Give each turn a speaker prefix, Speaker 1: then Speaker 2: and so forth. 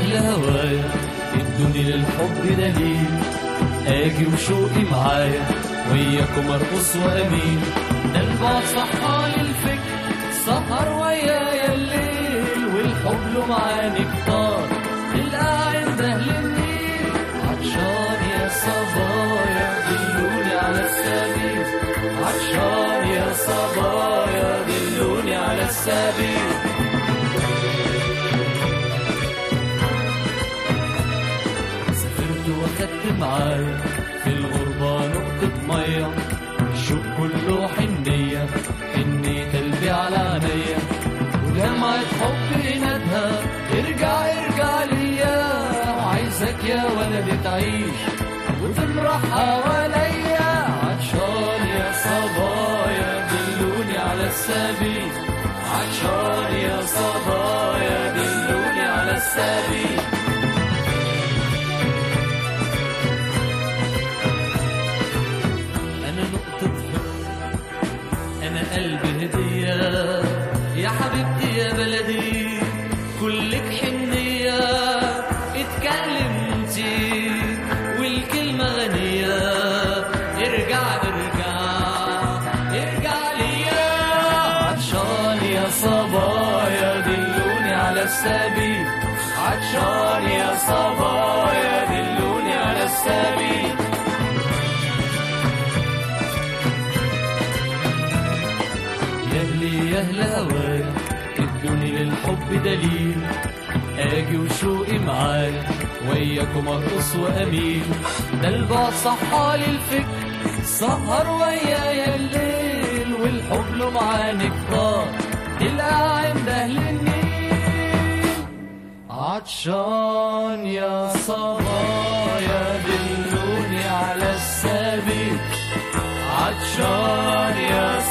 Speaker 1: أهل هوايا ادوني للحب دليل اجي وشوقي معايا وياكم ارقص وامين ده البعد صحالي الفكر سهر ويايا الليل والحب له معاني كتار القاعد اهل النيل عطشان يا صبايا دلوني على السبيل عطشان يا صبايا دلوني على السبيل سافرت واخدت معايا في الغربة نقطة مية الشوق كله حنية حنية قلبي على عينيا ولمعة حب ندها ارجع ارجع ليا وعايزك يا ولدي تعيش وتفرح حواليا عطشان يا صبايا دلوني على السبيل عطشان يا صبايا دلوني على السبيل أنا نقطة حب أنا قلبي هدية يا حبيبتي يا بلدي كلك حنية اتكلمتي والكلمة غنية ارجع ارجع ارجع ليا عطشان يا صبايا دلوني على السبيل عطشان يا صبايا دلوني على السبيل يا اهلي يا اهل هوايا ادوني للحب دليل اجي وشوقي معايا وياكم ارقص واميل ده البعد صحالي الفكر سهر ويايا الليل والحب له معاني كتار تلقى عند اهل النيل عطشان يا صبايا دلوني على السبيل عطشان يا